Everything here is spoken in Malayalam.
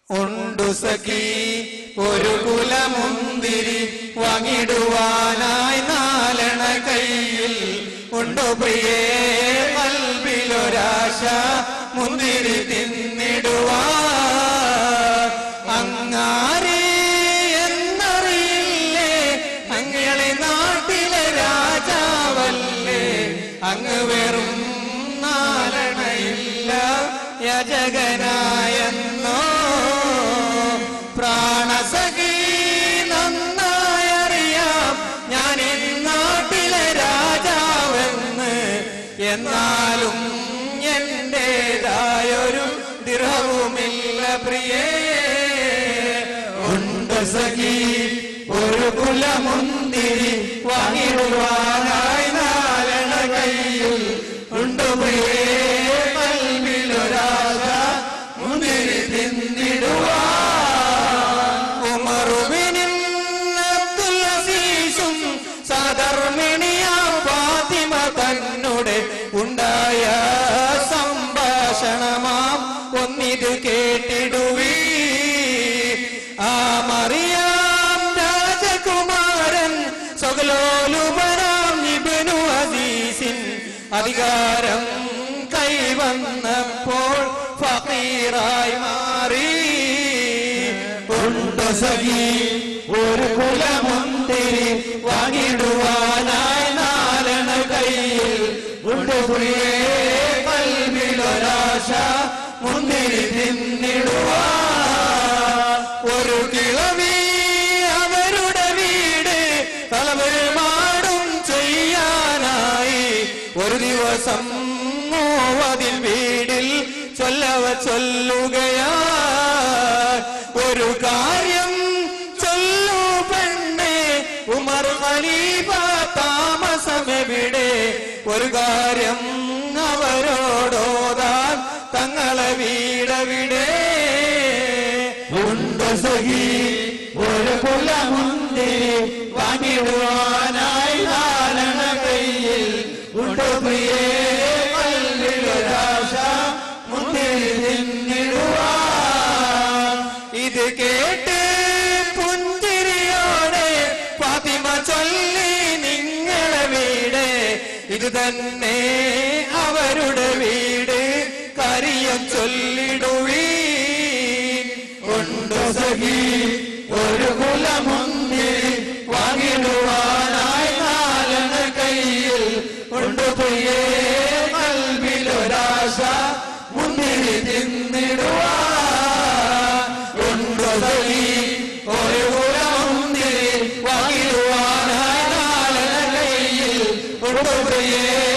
ഉണ്ടു സഖി ഒരു കുലമുന്തിരി വാങ്ങിടുവാനായി നാലണ കയ്യിൽ ഉണ്ടു പ്രിയേ കൽവിലൊരാശ മുന്തിരി തിന്നിടുവാ അങ്ങാരെ എന്നറിയില്ലേ അങ്ങളെ നാട്ടിലെ രാജാവല്ലേ അങ്ങ് വെറും നാരണയില്ല യജകനായെന്നോ പ്രാണസഖി നന്നായറിയാം ഞാൻ ഈ നാട്ടിലെ രാജാവെന്ന് എന്നാലും എന്റേതായൊരു ദിർഹവുമില്ല പ്രിയേ ഉണ്ട് സഖി ഒരു കുലമുന്തിരി വാങ്ങിടുവാനായി നാലണ കയ്യിൽ ഉണ്ട് പ്രിയേ കൽവിലൊരാശ മുന്തിരി തിന്നിടുവാൻ ഉമറുവിനും അബ്ദുൽ അസീസും സധർമ്മിണിയാം ഫാത്തിമ തന്നുടെ ഉണ്ടായ സംഭാഷണമാം ഒന്നിത് കേട്ടിടുവീ ആ മറിയാം രാജകുമാരൻ സ്വകലോലുപരാം ഇബ്നു അസീസിൻ അധികാരം കൈവന്നപ്പോൾ ഫീറായി മാറി ഉണ്ട് സഖി ഒരു കുലമുന്തിരി വാങ്ങിടുവാനായി നാലണ കയ്യിൽ ഉണ്ട് പ്രിയേ കൽവിലൊരാശ മുന്തിരി തിന്നിടുവാൻ ഒരു കിളവി അവരുടെ വീട് തലവരുമാടും ചെയ്യാനായി ഒരു ദിവസം മൂവതിൽ വീടിൽ ചൊല്ലവ ചൊല്ലുകയാ ഒരു കാര്യം ചൊല്ലു പെണ്ണെ ഉമർ ഖലീഫ താമസമെവിടെ ഒരു കാര്യം അവരോടോതാൻ തങ്ങളെ വീടവിടെ ഉണ്ട് സഖി ഒരു കുലമുന്തിരി വാങ്ങിടുവാനായി നാലണ കയ്യിൽ ഉണ്ട് പ്രിയേ കൽവിലൊരാശ മുന്തിരി തിന്നിടുവാൻ ഇത് കേട്ട് പുഞ്ചിരിയോടെ ഫാത്തിമ ചൊല്ലി നിങ്ങളെ വീട് ഇത് തന്നെ അവരുടെ വീട് കരിയം ചൊല്ലിടുവീൻ ഉണ്ട് സഖി ഒരു കുലമുന്തിരി വാങ്ങിടുവാനായി നാലണ കയ്യിൽ ഉണ്ട് പ്രിയേ കൽവിലൊരാശ മുന്തിരി തിന്നിടുവാൻ ഉണ്ട് സഖി ഒരു കുലമുന്തിരി വാങ്ങിടുവാനായി നാലണ കയ്യിൽ ഉണ്ട് പ്രിയേ